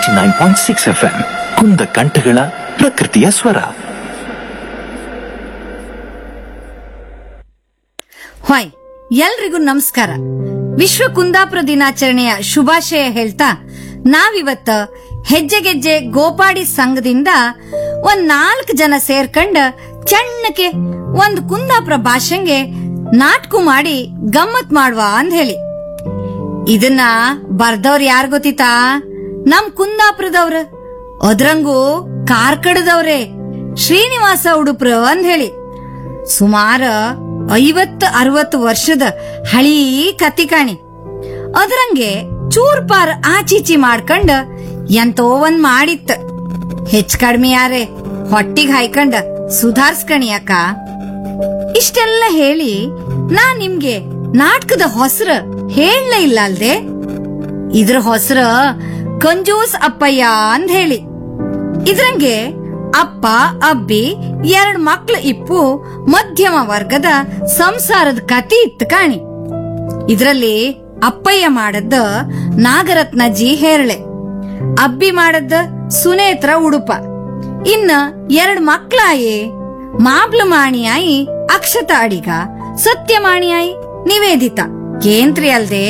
Ninety nine point six F M ಕುಂದ ಕಂಠಗಳ ಪ್ರಕೃತಿಯ ಸ್ವರ ಹಾಯ್ ಎಲ್ರಿಗೂ ನಮಸ್ಕಾರ ವಿಶ್ವ ಕುಂದಾಪುರ ದಿನಾಚರಣೆಯ ಶುಭಾಶಯ ಹೇಳ್ತಾ ನಾವಿವತ್ತ ಹೆಜ್ಜೆಗೆಜ್ಜೆ ಗೋಪಾಡಿ ಸಂಘದಿಂದ ಒಂದ್ ನಾಲ್ಕು ಜನ ಸೇರ್ಕಂಡ ಚಣ್ಣಕ್ಕೆ ಒಂದ್ ಕುಂದಾಪುರ ಭಾಷೆಗೆ ನಾಟಕ ಮಾಡಿ ಗಮ್ಮತ್ ಮಾಡುವ ಅಂದ್ ಹೇಳಿ ಇದನ್ನ ಬರ್ದವ್ರ ಯಾರ್ ಗೊತ್ತಿತಾ ನಮ್ ಕುಂದಾಪುರದವ್ರ ಅದ್ರಂಗೂ ಕಾರ್ಕಡದವ್ರೆ ಶ್ರೀನಿವಾಸ ಉಡುಪ್ರ ಅಂದ್ ಹೇಳಿ ಸುಮಾರ ಐವತ್ತು ಅರವತ್ತು ವರ್ಷದ ಹಳೀ ಕತ್ತಿ ಕಾಣಿ ಅದ್ರಂಗೆ ಚೂರ್ ಪಾರ್ ಆಚೀಚಿ ಮಾಡ್ಕಂಡ ಎಂತೋ ಒಂದ್ ಮಾಡಿತ್ತ ಹೆಚ್ಚ್ ಕಡ್ಮೆ ಯಾರೇ ಹೊಟ್ಟಿಗ್ ಹಾಯ್ಕಂಡ ಸುಧಾರ್ಸ್ಕಣಿ ಅಕ್ಕ ಇಷ್ಟೆಲ್ಲ ಹೇಳಿ ನಾ ನಿಮ್ಗೆ ನಾಟಕದ ಹೊಸರ ಹೇಳಲೇ ಇಲ್ಲ ಅಲ್ದೆ ಇದ್ರ ಹೊಸರ ಕಂಜೂಸ್ ಅಪ್ಪಯ್ಯ ಅಂದ್ ಹೇಳಿ ಇದ್ರಂಗೆ ಅಪ್ಪ ಅಬ್ಬಿ ಎರಡ್ ಮಕ್ಳು ಇಪ್ಪು ಮಧ್ಯಮ ವರ್ಗದ ಸಂಸಾರದ ಕತಿ ಇತ್ತು ಕಾಣಿ ಇದ್ರಲ್ಲಿ ಅಪ್ಪಯ್ಯ ಮಾಡದ್ದ ನಾಗರತ್ನಜ್ಜಿ ಹೇರಳೆ ಅಬ್ಬಿ ಮಾಡದ್ದ ಸುನೇತ್ರ ಉಡುಪ ಇನ್ನ ಎರಡ್ ಮಕ್ಳಾಯಿ ಮಾಬ್ಲು ಮಾಣಿಯಾಯಿ ಅಕ್ಷತ ಅಡಿಗ ಸತ್ಯಮಾಣಿಯಾಯಿ ನಿವೇದಿತ ಕೇಂದ್ರಿ ಅಲ್ದೆ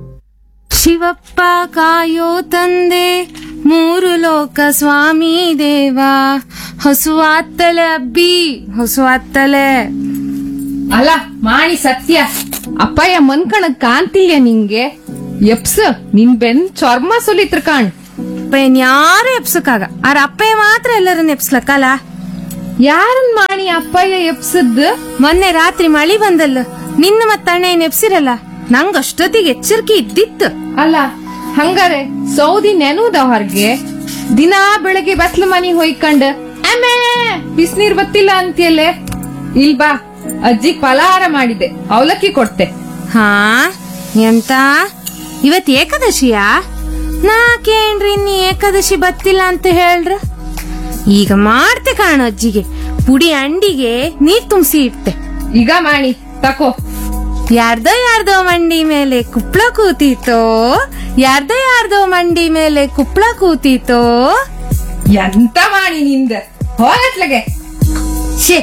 ಶಿವಪ್ಪ ಕಾಯೋ ತಂದೆ ಮೂರು ಲೋಕ ಸ್ವಾಮಿ ದೇವ ಹೊಸುವಾತ್ತಲೆ ಅಬ್ಬಿ ಹೊಸುವಾತ್ತಲೆ ಅಲ್ಲ ಮಾಣಿ ಸತ್ಯ ಅಪ್ಪಯ್ಯ ಮನ್ಕಣಕ್ ಕಾಂತಿಲ್ಯ ನಿಂಗೆ ಎಪ್ಸ ನಿನ್ ಬೆನ್ ಚರ್ಮ ಸುಲಿತ್ರ ಕಾಣ್ ಅಪ್ಪಯ್ಯನ್ ಯಾರು ಎಪ್ಸಕ್ಕಾಗ ಆರ ಅಪ್ಪಯ್ಯ ಮಾತ್ರ ಎಲ್ಲರನ್ನ ಎಪ್ಸ್ಲಕ್ಕಲ್ಲ ಯಾರನ್ ಮಾಣಿ ಅಪ್ಪಯ್ಯ ಎಪ್ಸದ್ ಮೊನ್ನೆ ರಾತ್ರಿ ಮಳಿ ಬಂದಲ್ಲ ನಿನ್ನ ಮತ್ತ ಅಣ್ಣ ಏನ್ ಎಪ್ಸಿರಲ್ಲ ನಂಗ್ ಅಷ್ಟೊತ್ತಿಗೆ ಎಚ್ಚರಿಕೆ ಇದ್ದಿತ್ತು ಅಲ್ಲ ಹಂಗಾರೆ ಸೌದಿ ನೆನೂದ ಹೊರ್ಗೆ ದಿನಾ ಬೆಳಗ್ಗೆ ಬತ್ಲ ಮನಿ ಹೊಯ್ಕಂಡ್ ಅಮ್ಮೇ ಬಿಸ್ನೀರ್ ಬತ್ತಿಲ್ಲ ಅಂತೀಯಲ್ಲೇ ಇಲ್ ಬಾ ಅಜ್ಜಿಗ್ ಫಲಹಾರ ಮಾಡಿದೆ ಅವಲಕ್ಕಿ ಕೊಡ್ತೆ ಹಾ ಎಂತ ಇವತ್ ಏಕಾದಶಿಯಾ ನಾಕೇನ್ರಿ ನೀ ಏಕಾದಶಿ ಬತ್ತಿಲ್ಲ ಅಂತ ಹೇಳ್ರ ಈಗ ಮಾಡ್ತೆ ಕಾಣ ಅಜ್ಜಿಗೆ ಪುಡಿ ಅಂಡಿಗೆ ನೀರ್ ತುಂಬಿಸಿ ಇಡ್ತೆ ಈಗ ಮಾಣಿ ತಕೋ ಯಾರ್ದೋ ಯಾರ್ದೋ ಮಂಡಿ ಮೇಲೆ ಕುಪ್ಳ ಕೂತೀತೋ ಯಾರ್ದೋ ಯಾರ್ದೋ ಮಂಡಿ ಮೇಲೆ ಕುಪ್ಳ ಕೂತೀತೋ ಎಂತ ಮಾಣಿ ನಿಂದ ಹೋಗತ್ಲಗೆ ಛೇ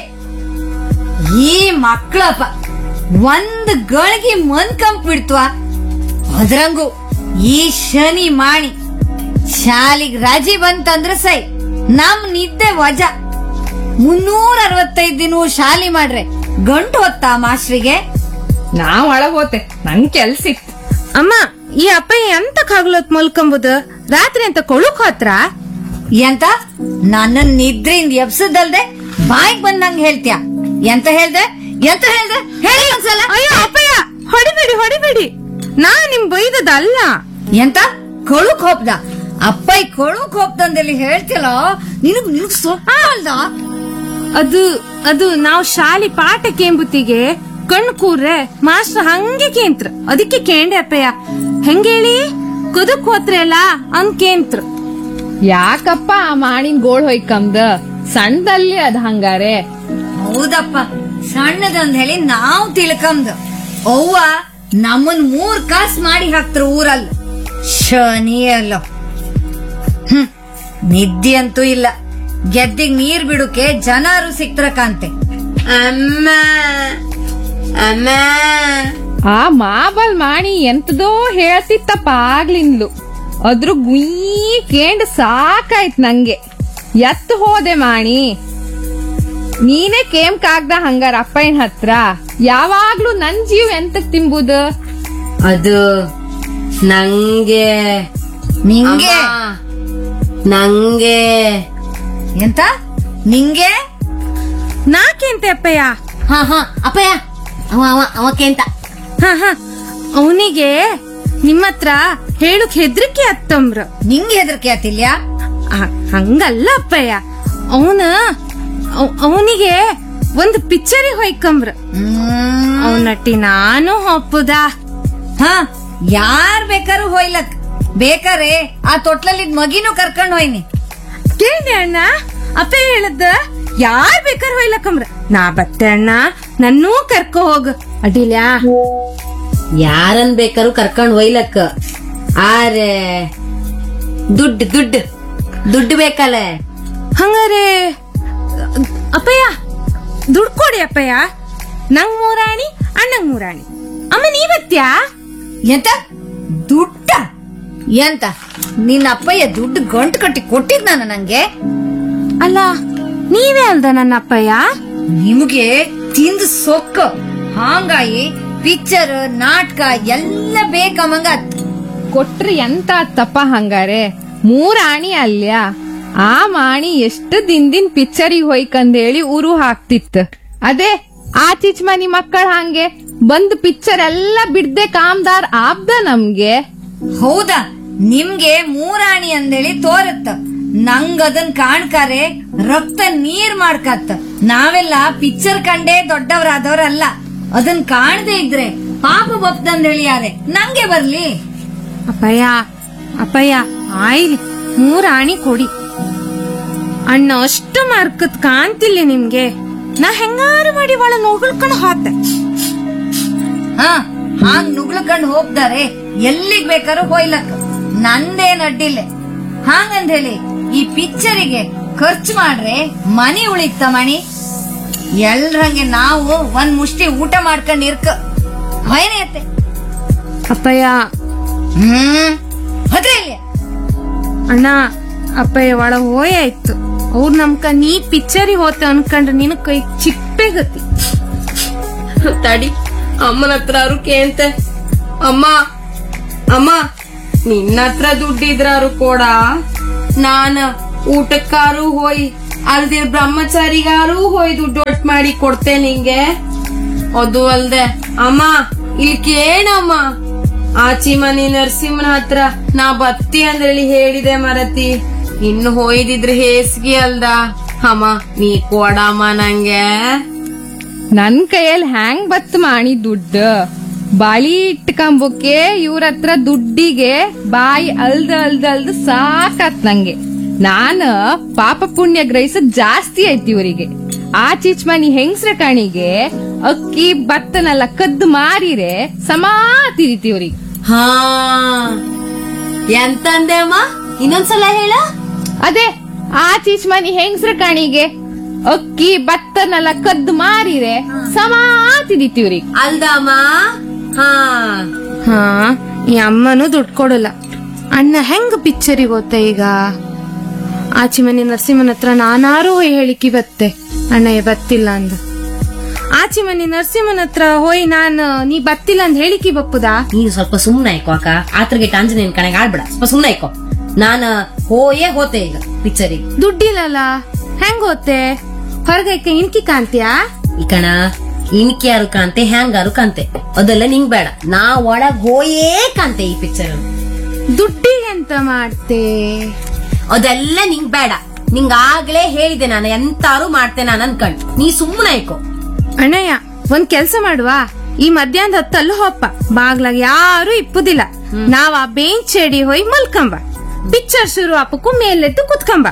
ಈ ಮಕ್ಕಳಪ್ಪ ಒಂದ್ ಗಳಿಗೆ ಮನ್ ಕಂಪ್ ಬಿಡ್ತ್ವ ಅದ್ರಂಗು ಈ ಶನಿ ಮಾಣಿ ಶಾಲಿಗ್ ರಜೆ ಬಂತಂದ್ರ ಸೈ ನಮ್ ನಿದ್ದೆ ವಜಾ ಮುನ್ನೂರ ಅರವತ್ತೈದ್ ದಿನ ಶಾಲಿ ಮಾಡ್ರೆ ಗಂಟು ಹೊತ್ತಾ ಮಾಸ್ಟ್ರಿಗೆ ನಾವ್ ಒಳಗ್ ಹೋತೆ ನನ್ ಕೆಲ್ಸಿತ್ತು ಅಮ್ಮ ಈ ಅಪ್ಪ ಎಂತ ಕಾಗ್ಲೋತ್ ಮಲ್ಕೊಂಬುದು ರಾತ್ರಿ ಅಂತ ಕೊಳುಕ್ ಹೋತ್ರ ಎಂತ ನನ್ನ ನಿದ್ರೆಯಿಂದ ಎಬ್ಸದಲ್ದೆ ಬಾಯಿಗ್ ಬಂದಂಗ್ ಹೇಳ್ತ್ಯಾ ಎಂತ ಹೇಳ್ದೆ ಎಂತ ಹೇಳ್ದೆ ಹೇಳಿ ಒಂದ್ಸಲ ಅಯ್ಯೋ ಅಪ್ಪಯ್ಯ ಹೊಡಿಬೇಡಿ ಹೊಡಿಬೇಡಿ ನಾ ನಿಮ್ ಬೈದದಲ್ಲ ಎಂತ ಕೊಳುಕ್ ಹೋಪ್ದ ಅಪ್ಪಯ್ ಕೊಳುಕ್ ಹೋಪ್ದಂದಲ್ಲಿ ಹೇಳ್ತಿಲ್ಲ ನಿನಗ್ ನಿನಗ್ ಸೊಪ್ಪ ಅಲ್ದ ಅದು ಅದು ನಾವು ಶಾಲಿ ಪಾಠ ಕೇಂಬುತ್ತಿಗೆ ಕಣ್ಣು ಕೂರ್ರೆ ಮಾಸ್ಟರ್ ಹಂಗೆ ಕೇಂತ್ರ ಅದಕ್ಕೆ ಕೇಂಡೆ ಅಪ್ಪಯ್ಯ ಹೆಂಗೇಳಿ ಕುದಕ್ ಹೋತ್ರೆ ಅಲ್ಲ ಅಂದ್ ಕೇಂತ್ರ ಯಾಕಪ್ಪ ಆ ಮಾಣಿನ್ ಗೋಳ್ ಹೊಯ್ಕಂದ ಸಣ್ಣದಲ್ಲಿ ಅದ್ ಹಂಗಾರೆ ಹೌದಪ್ಪ ಸಣ್ಣದಂದ್ ಹೇಳಿ ನಾವ್ ತಿಳ್ಕಂದ್ ಅವ್ವ ನಮ್ಮನ್ ಮೂರ್ ಕಾಸ್ ಮಾಡಿ ಹಾಕ್ತ್ರ ಊರಲ್ಲ ಶನಿ ಅಲ್ಲ ಹ್ಮ್ ನಿದ್ದೆ ಅಂತೂ ಇಲ್ಲ ಗೆದ್ದಿಗ್ ನೀರ್ ಬಿಡುಕೆ ಜನರು ಸಿಕ್ತರ ಕಾಂತೆ ಅಮ್ಮ ಅಮ್ಮ ಆ ಮಾಬಲ್ ಮಾಣಿ ಎಂತದೋ ಹೇಳ್ತಿತ್ತಪ್ಪ ಆಗ್ಲಿಂದ್ಲು ಅದ್ರ ಗುಯ್ ಕೇಂಡ್ ಸಾಕಾಯ್ತ್ ನಂಗೆ ಎತ್ ಹೋದೆ ಮಾಣಿ ನೀನೇ ಕೇಮ್ ಕಾಗ್ದ ಹಂಗಾರ ಅಪ್ಪಯ್ಯನ್ ಹತ್ರ ಯಾವಾಗ್ಲೂ ನನ್ ಜೀವ ಎಂತಕ್ ತಿಂಬುದು ಅದು ನಂಗೆ ನಿಂಗೆ ನಂಗೆ ಎಂತ ನಿಂಗೆ ನಾಕೆಂತೆ ಅಪ್ಪಯ್ಯ ಹಾ ಹಾ ಅಪ್ಪಯ್ಯ ಅವ ಅವ ಅವಕ್ಕೆಂತ ಹ ಹ ಅವನಿಗೆ ನಿಮ್ಮತ್ರ ಹೇಳುಕ್ ಹೆದ್ರಿಕೆ ಅತ್ತಂಬ್ರ ನಿಂಗೆ ಹೆದರಿಕೆ ಆತಿಲ್ಯಾ ಹಂಗಲ್ಲ ಅಪ್ಪಯ್ಯ ಅವನ ಅವನಿಗೆ ಒಂದು ಪಿಕ್ಚರಿ ಹೊಯ್ಕಂಬ್ರ ಅವನಟ್ಟಿ ನಾನು ಒಪ್ಪುದ ಹ ಯಾರ್ ಬೇಕಾರು ಹೊಯ್ಲಕ್ ಬೇಕಾರೆ ಆ ತೊಟ್ಲಲ್ಲಿ ಮಗಿನೂ ಕರ್ಕೊಂಡ್ ಹೋಯ್ನಿ ಕೇಳಿ ಅಣ್ಣ ಅಪ್ಪ ಹೇಳದ ಯಾರ್ ಬೇಕಾರು ಹೊಯ್ಲಕ್ಕಂಬ್ರ ನಾ ಬತ್ತೆ ಅಣ್ಣ ನನ್ನೂ ಕರ್ಕೊ ಹೋಗ್ ಅಡಿಲ್ಯಾ ಯಾರನ್ ಬೇಕಾರು ಕರ್ಕೊಂಡ್ ಒಯ್ಲಕ್ಕ ಆರೆ ದುಡ್ಡು ದುಡ್ಡು ದುಡ್ಡು ಬೇಕಲ್ಲ ಹಂಗಾರೆ ಅಪ್ಪಯ್ಯ ದುಡ್ಡು ಕೊಡಿ ಅಪ್ಪಯ್ಯ ನಂಗ್ ಮೂರಾಣಿ ಅಣ್ಣಂಗ್ ಮೂರಾಣಿ ಅಮ್ಮ ನೀವತ್ತ್ಯಾ ಎಂತ ದುಡ್ಡ ಎಂತ ನಿನ್ನ ಅಪ್ಪಯ್ಯ ದುಡ್ಡು ಗಂಟು ಕಟ್ಟಿ ಕೊಟ್ಟಿದ್ನ ನಂಗೆ ಅಲ್ಲ ನೀವೇ ಅಲ್ದ ನನ್ನ ಅಪ್ಪಯ್ಯ ನಿಮ್ಗೆ ತಿಂದು ಸೊಕ್ಕ ಹಾಂಗಾಗಿ ಪಿಕ್ಚರ್ ನಾಟಕ ಎಲ್ಲ ಬೇಕಮ್ಮಂಗ ಕೊಟ್ರೆ ಎಂತ ತಪ್ಪ ಹಂಗಾರೆ ಮೂರ್ ಆಣಿ ಅಲ್ಯ ಆ ಮಾಣಿ ಎಷ್ಟು ದಿನದಿನ್ ಪಿಕ್ಚರಿಗೆ ಹೋಯ್ಕಂದೇಳಿ ಊರು ಹಾಕ್ತಿತ್ತು ಅದೇ ಆಚೀಚ್ ಮನಿ ಮಕ್ಕಳ ಹಂಗೆ ಬಂದ್ ಪಿಕ್ಚರ್ ಎಲ್ಲ ಬಿಡ್ದೆ ಕಾಮ್ದಾರ್ ಆಬ್ದ ನಮ್ಗೆ ಹೌದಾ ನಿಮ್ಗೆ ಮೂರಾಣಿ ಅಂದೇಳಿ ತೋರತ್ತ ನಂಗ್ ಅದನ್ ಕಾಣ್ಕಾರೆ ರಕ್ತ ನೀರ್ ಮಾಡ್ಕತ್ತ ನಾವೆಲ್ಲ ಪಿಕ್ಚರ್ ಕಂಡೇ ದೊಡ್ಡವರಾದವ್ರಲ್ಲ ಅದನ್ ಕಾಣದೇ ಇದ್ರೆ ಪಾಪ ಬಪ್ದಂದೇಳಿ ಯಾರೆ ನಂಗೆ ಬರ್ಲಿ ಅಪ್ಪಯ್ಯ ಅಪ್ಪಯ್ಯ ಆಯ್ಲಿ ಮೂರಾಣಿ ಕೊಡಿ ಅಣ್ಣ ಅಷ್ಟು ಮಾರ್ಕತ್ ಕಾಣ್ತಿಲ್ಲ ನಿಮ್ಗೆ ನಾ ಹೆಂಗಾರು ಮಾಡಿ ಒಳ ನೋಗಳ್ಕೊಂಡು ಹೋದೆ ಹಾ ಹಾಂಗ್ ನುಗ್ಲಕಂಡ್ ಹೋಗ್ತಾರೆ ಎಲ್ಲಿಗ್ ಬೇಕಾದ್ರೂ ಹೋಯ್ಲಕ್ ನಂದೇನ್ ಅಡ್ಡಿಲ್ಲ ಹಾಂಗಂದ್ ಹೇಳಿ ಈ ಪಿಕ್ಚರಿಗೆ ಖರ್ಚು ಮಾಡ್ರೆ ಮನಿ ಉಳಿತ ಮಣಿ ಎಲ್ರಂಗೆ ನಾವು ಒಂದ್ ಮುಷ್ಟಿ ಊಟ ಮಾಡ್ಕೊಂಡ್ ಇರ್ಕ ಹೊಯ್ನೆಯತ್ತೆ ಅಪ್ಪಯ್ಯ ಹ್ಮ್ ಹೋದ್ರೆ ಇಲ್ಲಿ ಅಣ್ಣ ಅಪ್ಪಯ್ಯ ಒಳ ಹೋಯಾಯ್ತು ಅವ್ರು ನಮ್ಕ ನೀ ಪಿಕ್ಚರಿಗೆ ಹೋತ ಅನ್ಕೊಂಡ್ರೆ ನಿನ್ ಕೈ ಚಿಪ್ಪೆ ಗತಿ ತಡಿ ಅಮ್ಮನ ಹತ್ರ ಅವ್ರು ಕೇಂತೆ ಅಮ್ಮ ಅಮ್ಮ ನಿನ್ನ ಹತ್ರ ದುಡ್ಡಿದ್ರಾರು ಕೊಡ ನಾನ ಊಟಕ್ಕಾರು ಹೋಯ್ ಅಲ್ದಿರ್ ಬ್ರಹ್ಮಚಾರಿಗಾರು ಹೋಯ್ ದುಡ್ಡು ಒಟ್ ಮಾಡಿ ಕೊಡ್ತೆ ನಿಂಗೆ ಅದು ಅಲ್ದೆ ಅಮ್ಮ ಇಲ್ಲಿ ಕೇಳಮ್ಮ ಆಚಿ ಮನಿ ನರಸಿಂಹನ ಹತ್ರ ನಾ ಬತ್ತಿ ಅಂದ್ರೇಳಿ ಹೇಳಿದೆ ಮರತಿ ಇನ್ನು ಹೋಯ್ದಿದ್ರೆ ಹೇಸ್ಗಿ ಅಲ್ದ ಅಮ್ಮ ನೀ ಕೊಡಮ್ಮ ನಂಗೆ ನನ್ ಕೈಯಲ್ಲಿ ಹ್ಯಾಂಗ್ ಬತ್ ಮಾಣಿ ದುಡ್ಡು ಬಾಳಿ ಇಟ್ಕೊಂಬಕ್ಕೆ ಇವ್ರ ಹತ್ರ ದುಡ್ಡಿಗೆ ಬಾಯಿ ಅಲ್ದ ಅಲ್ದ ಅಲ್ದ ಸಾಕಾತ್ ನಂಗೆ ನಾನ ಪಾಪ ಪುಣ್ಯ ಗ್ರಹಿಸದ್ ಜಾಸ್ತಿ ಐತಿ ಇವರಿಗೆ ಆ ಚೀಚ್ ಮನಿ ಹೆಂಗ್ಸ್ರ ಕಣಿಗೆ ಅಕ್ಕಿ ಭತ್ತನೆಲ್ಲ ಕದ್ದು ಮಾರಿರೆ ಸಮಾ ತಿರಿತಿ ಇವ್ರಿಗೆ ಹಾ ಎಂತಂದೆ ಅಮ್ಮ ಇನ್ನೊಂದ್ಸಲ ಹೇಳ ಅದೇ ಆ ಚೀಚ್ ಮನಿ ಹೆಂಗ್ಸ್ರ ಕಣಿಗೆ ಅಕ್ಕಿ ಭತ್ತನೆಲ್ಲ ಕದ್ದು ಮಾರಿರೆ ಸಮಾ ತಿರಿತಿ ಇವ್ರಿಗೆ ಅಲ್ದಮ್ಮ ಹಾ ಹಾ ಈ ಅಮ್ಮನೂ ದುಡ್ಡು ಕೊಡಲ್ಲ ಅಣ್ಣ ಹೆಂಗ್ ಪಿಕ್ಚರಿಗೆ ಹೋತ ಈಗ ಆಚೆ ಮನೆ ನರಸಿಂಹನ ಹತ್ರ ನಾನಾರು ಹೋಯ್ ಹೇಳಿಕಿ ಬತ್ತೆ ಅಣ್ಣ ಬತ್ತಿಲ್ಲ ಅಂದ ಆಚೆ ಮನೆ ನರಸಿಂಹನ ಹತ್ರ ಹೋಯ್ ನಾನು ನೀ ಬತ್ತಿಲ್ಲ ಅಂದ್ ಹೇಳಿಕಿ ಬಪ್ಪುದಾ ನೀನು ಸ್ವಲ್ಪ ಸುಮ್ನೆ ಆಯ್ಕೋ ಅಕ್ಕ ಆತ್ರಗೆ ಆಂಜನೇಯನ್ ಕಣಗೆ ಆಡ್ಬೇಡ ಸ್ವಲ್ಪ ಸುಮ್ನೆ ಆಯ್ಕೋ ನಾನ ಹೋಯೇ ಹೋತೆ ಈಗ ಪಿಕ್ಚರಿಗೆ ದುಡ್ಡಿಲ್ಲಲ್ಲ ಹೆಂಗ್ ಹೋತೆ ಹೊರಗೈಕ ಇನ್ಕಿ ಕಾಂತ್ಯಾ ಈ ಕಣ ಇನ್ಕೆ ಯಾರು ಕಾಂತೆ ಹ್ಯಾಂಗಾರು ಕಾಂತೆ ಅದೆಲ್ಲ ನಿಂಗ್ ಬೇಡ ನಾ ಒಳಗ್ ಹೋಯೇ ಕಾಂತೆ ಈ ಪಿಕ್ಚರ್ ದುಡ್ಡಿಗೆ ಎಂತ ಮಾಡ್ತೆ ಅದೆಲ್ಲ ನಿಂಗ್ ಬೇಡ ನಿಂಗ್ ಆಗ್ಲೇ ಹೇಳಿದೆ ನಾನು ಎಂತಾರು ಮಾಡ್ತೆ ನಾನು ಅನ್ಕಂಡ್ ನೀ ಸುಮ್ಮನೆ ಆಯ್ಕೋ ಅಣ್ಣಯ್ಯ ಒಂದ್ ಕೆಲ್ಸ ಮಾಡುವ ಈ ಮಧ್ಯಾಹ್ನದ ಹೊತ್ತಲ್ಲೂ ಹೊಪ್ಪ ಬಾಗ್ಲಾಗ ಯಾರು ಇಪ್ಪುದಿಲ್ಲ ನಾವ್ ಆ ಬೆಂಚ್ ಚಡಿ ಹೋಯ್ ಮಲ್ಕಂಬ ಪಿಕ್ಚರ್ ಶುರು ಆಪಕ್ಕೂ ಮೇಲೆದ್ದು ಕುತ್ಕಂಬ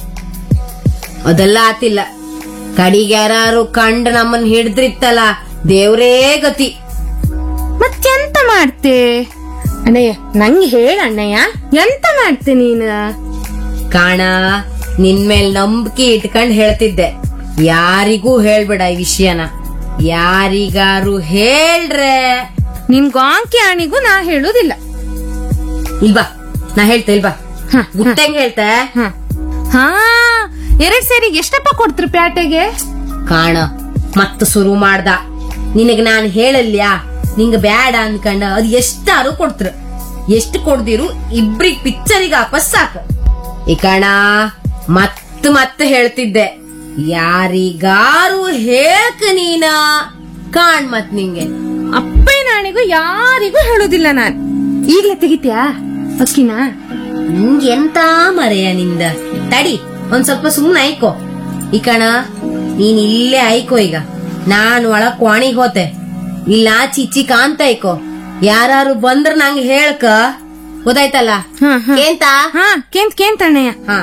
ಅದೆಲ್ಲ ಆತಿಲ್ಲ ಕಡಿಗೆ ಯಾರು ಕಂಡ್ ನಮ್ಮನ್ ಹಿಡ್ದ್ರಿತ್ತಲ್ಲ ದೇವ್ರೇ ಗತಿ ಮತ್ತೆಂತ ಮಾಡ್ತೆ ಅಣ್ಣಯ್ಯ ನಂಗೆ ಹೇಳ ಅಣ್ಣಯ್ಯ ಎಂತ ಮಾಡ್ತೆ ನೀನು ಕಾಣ ನಿನ್ ಮೇಲ್ ನಂಬಿಕೆ ಇಟ್ಕೊಂಡ್ ಹೇಳ್ತಿದ್ದೆ ಯಾರಿಗೂ ಹೇಳ್ಬೇಡ ಈ ವಿಷಯನ ಯಾರಿಗಾರು ಹೇಳ್ರೆ ನಿನ್ ಗಾಂಕಿ ಆಣಿಗೂ ನಾ ಹೇಳುದಿಲ್ಲ ಇಲ್ಬಾ ನಾ ಹೇಳ್ತೆ ಇಲ್ಬಾ ಹ, ಗುಟ್ಟಂಗ್ ಹೇಳ್ತೆ ಹ. ಹಾ ಎರಡ್ ಸೇರಿ ಎಷ್ಟಪ್ಪ ಕೊಡ್ತ್ರಿ ಪ್ಯಾಟೆಗೆ ಕಾಣ ಮತ್ತ ಶುರು ಮಾಡ್ದ ನಿನಗ್ ನಾನ್ ಹೇಳಲ್ಯಾ ನಿಂಗ ಬ್ಯಾಡ ಅನ್ಕಂಡ ಅದ್ ಎಷ್ಟಾರು ಕೊಡ್ತ್ರ ಎಷ್ಟು ಕೊಡ್ದಿರು ಇಬ್ರಿಗ್ ಪಿಕ್ಚರಿಗೆ ವಾಪಸ್ ಸಾಕ ಈ ಕಣ ಮತ್ ಮತ್ತೆ ಹೇಳ್ತಿದ್ದೆ ಯಾರಿಗಾರು ಹೇಳ್ಕ ನೀನ ಕಾಣ್ ಮತ್ ನಿಂಗೆ ಅಪ್ಪಯ್ಯನಾಣಿಗೂ ಯಾರಿಗೂ ಹೇಳುದಿಲ್ಲ ನಾನ್ ಈಗ್ಲೇ ತೆಗಿತ್ಯಾ ಅಕ್ಕಿನಾ ನಿಂಗೆ ಎಂತ ಮರೆಯ ನಿಂದ ತಡಿ ಒಂದ್ ಸ್ವಲ್ಪ ಸುಮ್ನೆ ಆಯ್ಕೋ ಈ ಕಣ ನೀನ್ ಇಲ್ಲೇ ಆಯ್ಕೋ ಈಗ ನಾನ್ ಒಳಗ್ ಕ್ವಾಣಿಗ್ ಹೋತೆ ಇಲ್ಲ ಚಿಚ್ಚಿ ಕಾಂತ ಆಯ್ಕೋ ಯಾರು ಬಂದ್ರ ನಂಗೆ ಹೇಳ್ಕ ಗೊತ್ತಾಯ್ತಲ್ಲ ಹ, ಹ. ಏಂತ ಹಾ ಕೇಂತ್ ಕೇಂತ್ ಅಣ್ಣಯ್ಯ ಹಾ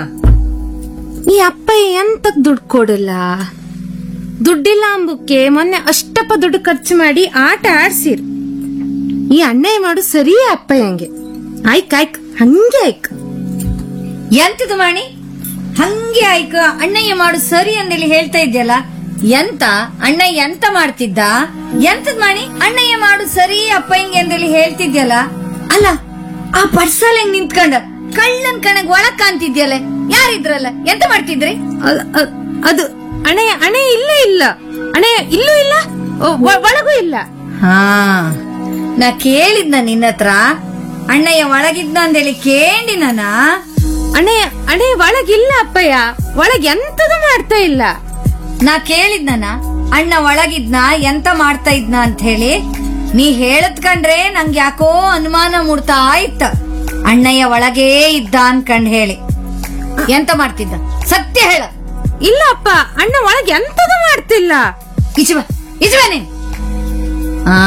ಈ ಅಪ್ಪಯ್ಯ ಎಂತಕ್ ದುಡ್ಡು ಕೊಡಲ್ಲ ದುಡ್ಡಿಲ್ಲ ಅಂಬುಕ್ಕೆ ಮೊನ್ನೆ ಅಷ್ಟಪ್ಪ ದುಡ್ಡು ಖರ್ಚು ಮಾಡಿ ಆಟ ಆಡ್ಸಿರ್ ಈ ಅಣ್ಣಯ್ಯ ಮಾಡು ಸರಿಯೇ ಅಪ್ಪಯ್ಯಂಗೆ ಆಯ್ಕ್ ಆಯ್ಕ್ ಹಂಗೆ ಆಯ್ಕ್ ಎಂತದು ಮಾಣಿ ಹಂಗೆ ಆಯ್ಕ ಅಣ್ಣಯ್ಯ ಮಾಡು ಸರಿ ಅಂದೇಳಿ ಹೇಳ್ತಾ ಇದ್ಯಲ್ಲ ಎಂತ ಅಣ್ಣಯ್ಯ ಎಂತ ಮಾಡ್ತಿದ್ದ ಎಂತದ್ ಮಾಣಿ ಅಣ್ಣಯ್ಯ ಮಾಡು ಸರಿ ಅಪ್ಪ ಹಿಂಗೆ ಅಂದೇಳಿ ಹೇಳ್ತಿದ್ಯಲ್ಲ ಅಲ್ಲ ಆ ಪಡ್ಸಲ್ ಹೆಂಗ್ ನಿಂತ್ಕೊಂಡ ಕಳ್ಳನ್ ಕಣಗ್ ಒಳಗ್ ಕಾಣ್ತಿದ್ಯಲ್ಲ ಯಾರಿದ್ರಲ್ಲ ಎಂತ ಮಾಡ್ತಿದ್ರಿ ಅ- ಅ- ಅದು ಅಣೆಯ ಅಣೆ ಇಲ್ಲೇ ಇಲ್ಲ ಅಣೆ ಇಲ್ಲೂ ಇಲ್ಲ ಒ- ಒ- ಒಳಗೂ ಇಲ್ಲ ಹಾ ನಾ ಕೇಳಿದ್ನ ನಿನ್ನ ಹತ್ರ ಅಣ್ಣಯ್ಯ ಒಳಗಿದ್ನ ಅಂದೇಳಿ ಕೇಳಿ ನಾನ ಅಣೆ ಅಣೆ ಒಳಗಿಲ್ಲ ಅಪ್ಪಯ್ಯ ಒಳಗ್ ಎಂತದು ಮಾಡ್ತಾ ಇಲ್ಲ ನಾ ಕೇಳಿದ್ನನ ಅಣ್ಣ ಒಳಗಿದ್ನ ಎಂತ ಮಾಡ್ತಾ ಇದ್ನ ಅಂತ ಹೇಳಿ ನೀ ಹೇಳದ್ ಕಂಡ್ರೆ ನಂಗ್ ಯಾಕೋ ಅನುಮಾನ ಮೂಡ್ತಾ ಇತ್ತ ಅಣ್ಣಯ್ಯ ಒಳಗೇ ಇದ್ದ ಅನ್ಕಂಡ್ ಹೇಳಿ ಎಂತ ಮಾಡ್ತಿದ್ದ ಸತ್ಯ ಹೇಳ ಇಲ್ಲ ಅಪ್ಪ ಅಣ್ಣ ಒಳಗ್ ಎಂತದು ಮಾಡ್ತಿಲ್ಲ ಇಚುವ ಇಚುವ ನೀನ್ ಆ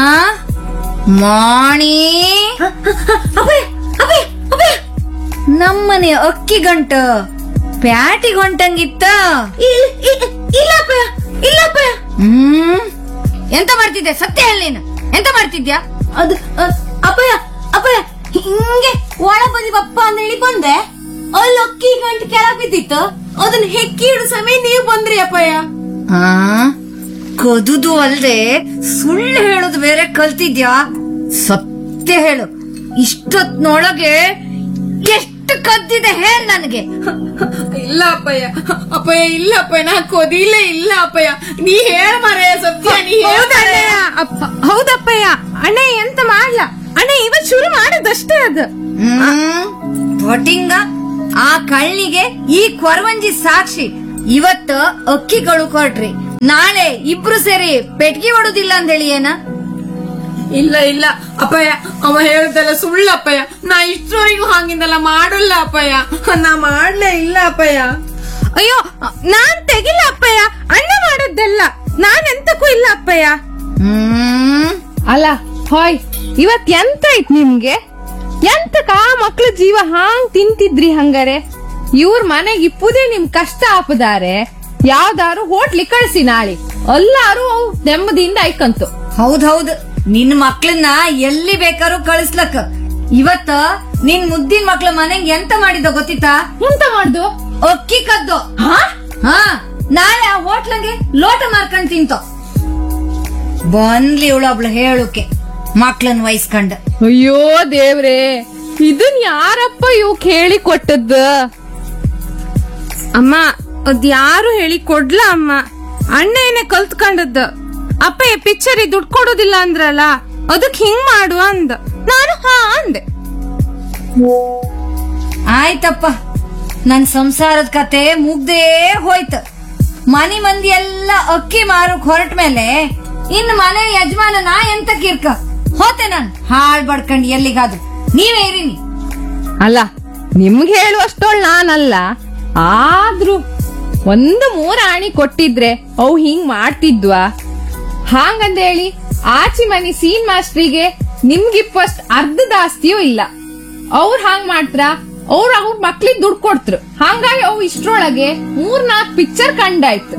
ಮಾಣಿ ನಮ್ಮನೆ ಅಕ್ಕಿ ಗಂಟ ಪ್ಯಾಟಿ ಗಂಟಂಗಿತ್ತ ಇಲ್ಲಪ್ಪ ಇಲ್ಲಪ್ಪ ಹ್ಮ್ ಎಂತ ಮಾಡ್ತಿದ್ದೆ ಸತ್ಯ ಹೇಳಿ ನೀನು ಎಂತ ಮಾಡ್ತಿದ್ಯಾ ಅದು ಅಪ್ಪಯ್ಯ ಅಪ್ಪಯ್ಯ ಹಿಂಗೆ ಒಳ ಬದಿ ಬಪ್ಪ ಅಂತ ಹೇಳಿ ಬಂದೆ ಅಲ್ಲಿ ಅಕ್ಕಿ ಗಂಟು ಕೆಳಗ್ ಬಿದ್ದಿತ್ತು ಅದನ್ನ ಹೆಕ್ಕಿ ಇಡು ಸಮಯ ನೀವು ಬಂದ್ರಿ ಅಪ್ಪಯ್ಯ ಆ ಕದುದು ಅಲ್ದೆ ಸುಳ್ಳು ಹೇಳೋದು ಬೇರೆ ಕಲ್ತಿದ್ಯಾ ಸತ್ಯ ಹೇಳು ಇಷ್ಟೊತ್ನೊಳಗೆ ಎಷ್ಟು ಕದ್ದಿದೆ ಹೇಳ್ ನನಗೆ ಇಲ್ಲ ಅಪ್ಪಯ್ಯ ಅಪ್ಪಯ್ಯ ಇಲ್ಲ ಅಪ್ಪಯ್ಯ ನಾ ಕೊದಿಲೇ ಇಲ್ಲ ಅಪ್ಪಯ್ಯ ನೀ ಹೇಳ ಮರೆ ಸತ್ಯ ನೀ ಹೇಳ್ ಮಾರಾಯ. ಹೌದಣ್ಣಯ್ಯ ಅಪ್ಪ ಹೌದಪ್ಪಯ್ಯ ಅಣ್ಣ ಎಂತ ಮಾಡ್ಲ ಅಣ್ಣ ಇವತ್ ಶುರು ಮಾಡೋದಷ್ಟೇ ಅದು ಹ್ಮ್ ಒಟ್ಟಿಂಗ ಆ ಕಳ್ಳಿಗೆ ಈ ಕೊರವಂಜಿ ಸಾಕ್ಷಿ ಇವತ್ತು ಅಕ್ಕಿಗಳು ಕೊಟ್ರಿ ನಾಳೆ ಇಬ್ರು ಸೇರಿ ಪೆಟ್ಗಿ ಹೊಡುದಿಲ್ಲ ಅಂದೇಳಿ ಏನ ಇಲ್ಲ ಇಲ್ಲ ಅಪ್ಪಯ್ಯ ಅವ ಹೇಳ್ದಲ್ಲ ಸುಳ್ಳು ಅಪ್ಪಯ್ಯ ನಾ ಇಷ್ಟರವರೆಗೂ ಹಂಗಿಂದಲ್ಲ ಮಾಡಲ್ಲ ಅಪ್ಪಯ್ಯ ನಾ ಮಾಡ್ಲೇ ಇಲ್ಲ ಅಪ್ಪಯ್ಯ ಅಯ್ಯೋ ನಾನ್ ತೆಗಿಲ್ಲ ಅಪ್ಪಯ್ಯ ಅಣ್ಣ ಮಾಡೋದೆಲ್ಲ ನಾನ್ ಎಂತಕ್ಕೂ ಇಲ್ಲ ಅಪ್ಪಯ್ಯ ಹ್ಮ್ ಅಲ್ಲ ಹಾಯ್ ಇವತ್ ಎಂತ ಐತ್ ನಿಮ್ಗೆ ಎಂತಕ ಆ ಮಕ್ಳ ಜೀವ ಹಾಂಗ್ ತಿಂತಿದ್ರಿ ಹಂಗಾರೆ ಇವ್ರ ಮನೆಗ್ ಇಪ್ಪುದೇ ನಿಮ್ ಕಷ್ಟ ಆಪದಾರೆ ಯಾವ್ದಾರು ಹೋಟ್ಲಿ ಕಳ್ಸಿ ನಾಳೆ ಎಲ್ಲಾರು ನೆಮ್ಮದಿಯಿಂದ ಐಕಂತು ಹೌದೌದು ನಿನ್ ಮಕ್ಳನ್ನ ಎಲ್ಲಿ ಬೇಕಾದ್ರೂ ಕಳಿಸ್ಲಕ್ ಇವತ್ತ ನಿನ್ ಮುದ್ದಿನ ಮಕ್ಳ ಮನೆಗ್ ಎಂತ ಮಾಡಿದ ಗೊತ್ತಿತ್ತಾ ಎಂತ ಮಾಡ್ದು ಅಕ್ಕಿ ಕದ್ದು ಹಾ ನಾಳೆ ಆ ಹೋಟ್ಲಂಗೆ ಲೋಟ ಮಾರ್ಕೊಂಡ್ ತಿಂತೋ ಬಂದ್ಲಿ ಇವಳೊಬ್ಳು ಹೇಳುಕೆ ಮಕ್ಳನ್ ವಹಿಸ್ಕೊಂಡ್ ಅಯ್ಯೋ ದೇವ್ರೆ ಇದನ್ ಯಾರಪ್ಪ ಇವ್ ಕೇಳಿ ಕೊಟ್ಟದ್ದ ಅಮ್ಮ ಅದ್ ಯಾರು ಹೇಳಿ ಕೊಡ್ಲ ಅಮ್ಮ ಅಣ್ಣ ಏನೇ ಕಲ್ತ್ಕೊಂಡದ್ದು ಅಪ್ಪ ಈ ಪಿಕ್ಚರ್ ದುಡ್ಡು ಕೊಡೋದಿಲ್ಲ ಅಂದ್ರಲ್ಲ ಅದಕ್ ಹಿಂಗ್ ಮಾಡು ಅಂದ ನಾನು ಹಾ ಅಂದೆ ಆಯ್ತಪ್ಪ ನನ್ ಸಂಸಾರದ ಕತೆ ಮುಗ್ದೇ ಹೋಯ್ತು ಮನಿ ಮಂದಿ ಎಲ್ಲ ಅಕ್ಕಿ ಮಾರಕ್ ಹೊರಟ ಮೇಲೆ ಇನ್ ಮನೆ ಯಜಮಾನ ನಾ ಎಂತ ಕಿರ್ಕ ಹೋತೆ ನಾನ್ ಹಾಳ್ ಬಡ್ಕಂಡ್ ಎಲ್ಲಿಗಾದ್ರು ನೀವೇ ಇರಿನಿ ಅಲ್ಲ ನಿಮ್ಗೆ ಹೇಳುವಷ್ಟೊಳ್ ನಾನಲ್ಲ ಆದ್ರೂ ಒಂದು ಮೂರ ಆಣಿ ಕೊಟ್ಟಿದ್ರೆ ಅವು ಹಿಂಗ್ ಮಾಡ್ತಿದ್ವಾ ಹಾಂಗಂದೇಳಿ ಆಚಿ ಮನಿ ಸೀನ್ ಮಾಸ್ಟ್ರಿಗೆ ನಿಮ್ಗಿಪ್ಪಸ್ಟ್ ಅರ್ಧದ ಆಸ್ತಿಯೂ ಇಲ್ಲ ಅವ್ರ ಹಾಂಗ್ ಮಾಡ್ತ್ರ ಅವ್ರ ಅವ್ರ ಮಕ್ಳಿಗ್ ದುಡ್ಡು ಕೊಡ್ತ್ರು ಹಂಗಾಗಿ ಅವು ಇಷ್ಟ್ರೊಳಗೆ ಮೂರ್ ನಾಲ್ಕ್ ಪಿಕ್ಚರ್ ಕಂಡಾಯ್ತು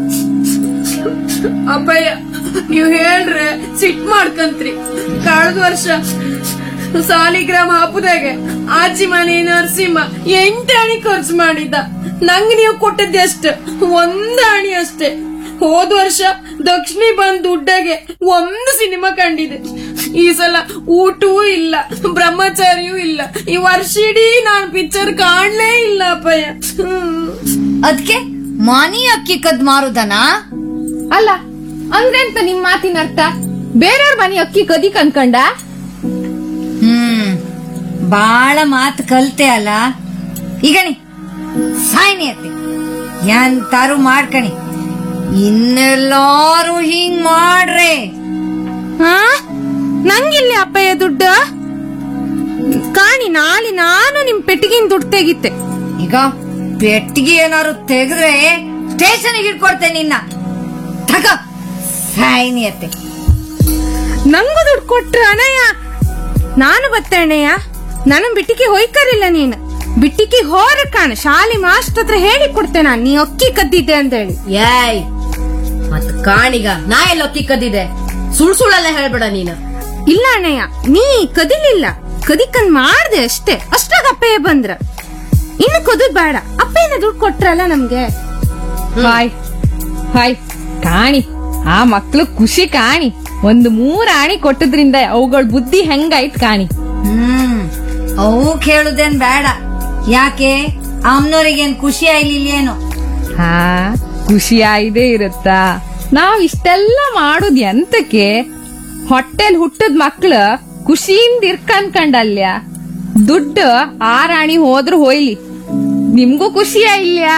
ಅಪ್ಪಯ್ಯ ನೀವ್ ಹೇಳ್ರೆ ಸಿಟ್ ಮಾಡ್ಕಂತ್ರಿ ಕಳೆದ ವರ್ಷ ಸಾಲಿಗ್ರಾಮ ಹಬ್ಬದಾಗೆ ಆಚಿ ಮನೆ ನರಸಿಂಹ ಎಂಟು ಅಣಿ ಖರ್ಚು ಮಾಡಿದ್ದ ನಂಗ್ ನೀವು ಕೊಟ್ಟದ್ದೆ ಅಷ್ಟ ಒಂದ್ ಅಣಿ ಅಷ್ಟೇ ಹೋದ ವರ್ಷ ದಕ್ಷಿಣಿ ಬಂದ್ ದುಡ್ಡಾಗೆ ಒಂದು ಸಿನಿಮಾ ಕಂಡಿದೆ ಈ ಸಲ ಊಟವೂ ಇಲ್ಲ ಬ್ರಹ್ಮಚಾರಿಯೂ ಇಲ್ಲ ಈ ವರ್ಷ ಇಡೀ ನಾನ್ ಪಿಕ್ಚರ್ ಕಾಣ್ಲೇ ಇಲ್ಲ ಅಪ್ಪಯ್ಯ ಹ್ಮ್ ಅದ್ಕೆ ಮನಿ ಅಕ್ಕಿ ಕದ್ ಮಾರುದನಾ ಅಲ್ಲ ಅಂದ್ರೆ ಅಂತ ನಿಮ್ ಮಾತಿನ ಅರ್ಥ ಬೇರೆಯವ್ರ ಮನೆ ಅಕ್ಕಿ ಕದಿ ಕನ್ಕಂಡ ಹ್ಮ್ ಬಾಳ ಮಾತ್ ಕಲ್ತೆ ಅಲ್ಲ ಈಗಣಿ ಸಾಯ್ನಿ ಅತ್ತೆ ಎಂತಾರು ಮಾಡ್ಕಣಿ ಇನ್ನೆಲ್ಲಾರು ಹಿಂಗ್ ಮಾಡ್ರೆ ಹಾ ನಂಗಿಲ್ಲಿ ಅಪ್ಪಯ್ಯ ದುಡ್ಡು ಕಾಣಿ ನಾಳೆ ನಾನು ನಿಮ್ ಪೆಟ್ಟಿಗಿನ ದುಡ್ಡು ತೆಗಿತೆ ಈಗ ಪೆಟ್ಟಿಗೆ ಏನಾರು ತೆಗೆದ್ರೆ ಸ್ಟೇಷನ್ಗೆ ಇಟ್ಕೊಡ್ತೆ ನಿನ್ನ ತಗ ಸಾಯ್ನಿ ಅತ್ತೆ ನಂಗೂ ದುಡ್ಡು ಕೊಟ್ರು ಅಣ್ಣಯ್ಯ ನಾನು ಬತ್ತೆ ಅಣ್ಣಯ್ಯ ನನ್ನ ಬಿಟ್ಟಿಗೆ ಹೊಯ್ಕರಿಲ್ಲ ನೀನು ಬಿಟ್ಟಿಗೆ ಹೋರ ಕಾಣ ಶಾಲಿ ಮಾಸ್ಟರ್ ಹತ್ರ ಹೇಳಿ ಕೊಡ್ತೆ ನಾನು ನೀ ಅಕ್ಕಿ ಕದ್ದಿದ್ದೆ ಅಂತ ಹೇಳಿ ಏಯ್ ಮತ್ ಕಾಣಿಗ ನಾ ಎಲ್ಲ ಕದ್ದಿದೆ ಸುಳ್ ಸುಳ್ಳೆಲ್ಲ ಹೇಳ್ಬೇಡ ನೀನು ಇಲ್ಲ ಅಣ್ಣಯ್ಯ ನೀ ಕದಿಲಿಲ್ಲ ಕದಿಕನ್ ಮಾಡ್ದೆ ಅಷ್ಟೇ ಅಷ್ಟಾಗ ಅಪ್ಪಯ್ಯ ಬಂದ್ರ ತಿನ್ಕೋದು ಬೇಡ ಅಪ್ಪ ಏನ ದುಡ್ಡು ಕೊಟ್ರಲ್ಲ ನಮ್ಗೆ ಹಾಯ್ ಹಾಯ್ ಕಾಣಿ ಆ ಮಕ್ಳು ಖುಷಿ ಕಾಣಿ ಒಂದು ಮೂರ್ ಆಣಿ ಕೊಟ್ಟದ್ರಿಂದ ಅವುಗಳ ಬುದ್ಧಿ ಹೆಂಗಾಯ್ತ್ ಕಾಣಿ ಹ್ಮ್ ಅವು ಕೇಳುದೇನ್ ಬೇಡ ಯಾಕೆ ಅಮ್ನೋರಿಗೇನ್ ಖುಷಿ ಆಗ್ಲಿಲ್ಲೇನು ಹಾ ಖುಷಿ ಆಯ್ದೇ ಇರುತ್ತಾ ನಾವ್ ಇಷ್ಟೆಲ್ಲ ಮಾಡುದ್ ಎಂತಕ್ಕೆ ಹೊಟ್ಟೆಲ್ ಹುಟ್ಟದ್ ಮಕ್ಳು ಖುಷಿಯಿಂದ ಇರ್ಕನ್ಕಂಡಲ್ಯ ದುಡ್ಡು ಆರಾಣಿ ಹೋದ್ರು ಹೋಯ್ಲಿ ನಿಮ್ಗೂ ಖುಷಿಯಾ ಇಲ್ಯಾ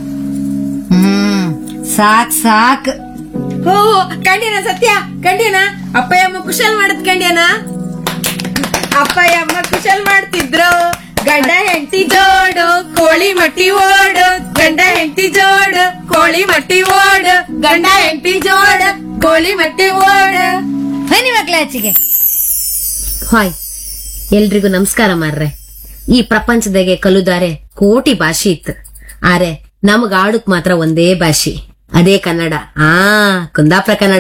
ಹ್ಮ್ ಸಾಕ್ ಸಾಕ್ ಓ ಕಂಡ್ಯಾನ ಸತ್ಯ ಕಂಡ್ಯಾನ ಅಪ್ಪಯ್ಯ ಅಮ್ಮ ಕುಶಲ್ ಮಾಡದ್ ಕಂಡ್ಯಾನ ಅಪ್ಪಯ್ಯ ಅಮ್ಮ ಕುಶಲ್ ಮಾಡ್ತಿದ್ರು ಗಂಡ ಹೆಂಡತಿ ಜೋಡು ಕೋಳಿ ಮಟ್ಟಿ ಓಡು ಗಂಡ ಹೆಂಡತಿ ಜೋಡು ಕೋಳಿ ಮಟ್ಟಿ ಓಡು ಗಂಡ ಹೆಂಡತಿ ಜೋಡು ಕೋಳಿ ಮಟ್ಟಿ ಓಡು ಬನ್ನಿ ಮಕ್ಳ ಆಚೆಗೆ ಹಾಯ್ ಎಲ್ರಿಗೂ ನಮಸ್ಕಾರ ಮಾರ್ರೆ ಈ ಪ್ರಪಂಚದಾಗೆ ಕಲುದಾರೆ ಕೋಟಿ ಭಾಷೆ ಇತ್ತು ಆರೆ ನಮಗ್ ಆಡುಕ್ ಮಾತ್ರ ಒಂದೇ ಭಾಷೆ ಅದೇ ಕನ್ನಡ ಆ ಕುಂದಾಪುರ ಕನ್ನಡ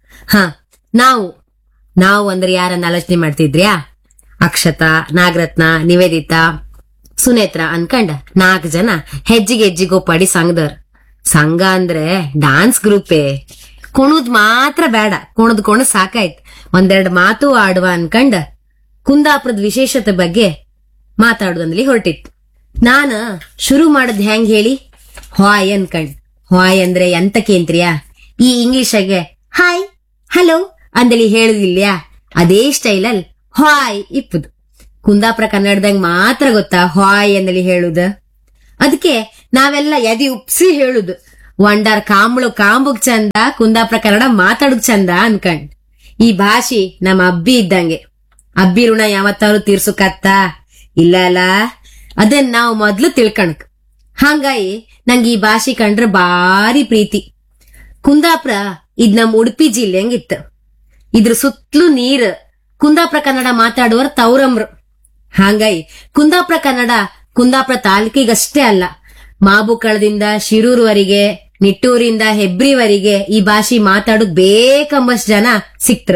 ಹ ನಾವು ನಾವು ಅಂದ್ರೆ ಯಾರನ್ನ ಆಲೋಚನೆ ಮಾಡ್ತಿದ್ರ್ಯಾ ಅಕ್ಷತಾ ನಾಗರತ್ನ ನಿವೇದಿತಾ ಸುನೇತ್ರ ಅನ್ಕಂಡ ನಾಲ್ಕು ಜನ ಹೆಜ್ಜಿಗೆ ಹೆಜ್ಜಿಗೆ ಒಪ್ಪಾಡಿ ಸಂಘದವ್ರ ಸಂಘ ಅಂದ್ರೆ ಡಾನ್ಸ್ ಗ್ರೂಪೇ ಕುಣುದ್ ಮಾತ್ರ ಬೇಡ ಕುಣದ್ ಕುಣದ್ ಸಾಕಾಯ್ತು ಒಂದೆರಡು ಮಾತು ಆಡುವ ಅನ್ಕಂಡ ಕುಂದಾಪುರದ ವಿಶೇಷತೆ ಬಗ್ಗೆ ಮಾತಾಡುದಂದ್ಲಿ ಹೊರಟಿತ್ತು ನಾನ ಶುರು ಮಾಡದ್ ಹೆಂಗ್ ಹೇಳಿ ಹಾಯ್ ಅನ್ಕಂಡ್ ಹಾಯ್ ಅಂದ್ರೆ ಎಂತಕೇಂತ್ರಿಯಾ ಈ ಇಂಗ್ಲಿಷಾಗೆ ಹಾಯ್ ಹಲೋ ಅಂದಲಿ ಹೇಳುದಿಲ್ಯಾ ಅದೇ ಸ್ಟೈಲಲ್ಲಿ ಹಾಯ್ ಇಪ್ಪುದು ಕುಂದಾಪುರ ಕನ್ನಡದಂಗ್ ಮಾತ್ರ ಗೊತ್ತಾ ಹಾಯ್ ಅಂದಲಿ ಹೇಳುದ ಅದಕ್ಕೆ ನಾವೆಲ್ಲ ಎದಿ ಉಪ್ಸಿ ಹೇಳುದು ಒಂಡಾರ್ ಕಾಂಬಳು ಕಾಂಬುಗ್ ಚಂದ ಕುಂದಾಪುರ ಕನ್ನಡ ಮಾತಾಡುಕ್ ಚಂದ ಅನ್ಕಂಡ್ ಈ ಭಾಷೆ ನಮ್ಮ ಅಬ್ಬಿ ಇದ್ದಂಗೆ ಅಬ್ಬಿ ಋಣ ಯಾವತ್ತಾರು ತೀರ್ಸುಕತ್ತ ಇಲ್ಲ ಅಲ್ಲ ಅದನ್ನ ನಾವು ಮೊದ್ಲು ತಿಳ್ಕಣಕ್ ಹಂಗಾಗಿ ನಂಗೆ ಈ ಭಾಷೆ ಕಂಡ್ರೆ ಬಾರಿ ಪ್ರೀತಿ ಕುಂದಾಪುರ ಇದ್ ನಮ್ ಉಡುಪಿ ಜಿಲ್ಲೆಂಗಿತ್ತು ಇದ್ರ ಸುತ್ತಲೂ ನೀರ್ ಕುಂದಾಪುರ ಕನ್ನಡ ಮಾತಾಡುವರ್ ತೌರಮ್ರು ಹಾಂಗಾಗಿ ಕುಂದಾಪುರ ಕನ್ನಡ ಕುಂದಾಪುರ ತಾಲೂಕಿಗಷ್ಟೇ ಅಲ್ಲ ಮಾಬುಕಳದಿಂದ ಶಿರೂರ್ವರೆಗೆ ನಿಟ್ಟೂರಿಂದ ಹೆಬ್ರಿವರೆಗೆ ಈ ಭಾಷೆ ಮಾತಾಡೋದ್ ಬೇಕಂಬಷ್ಟು ಜನ ಸಿಕ್ತ್ರು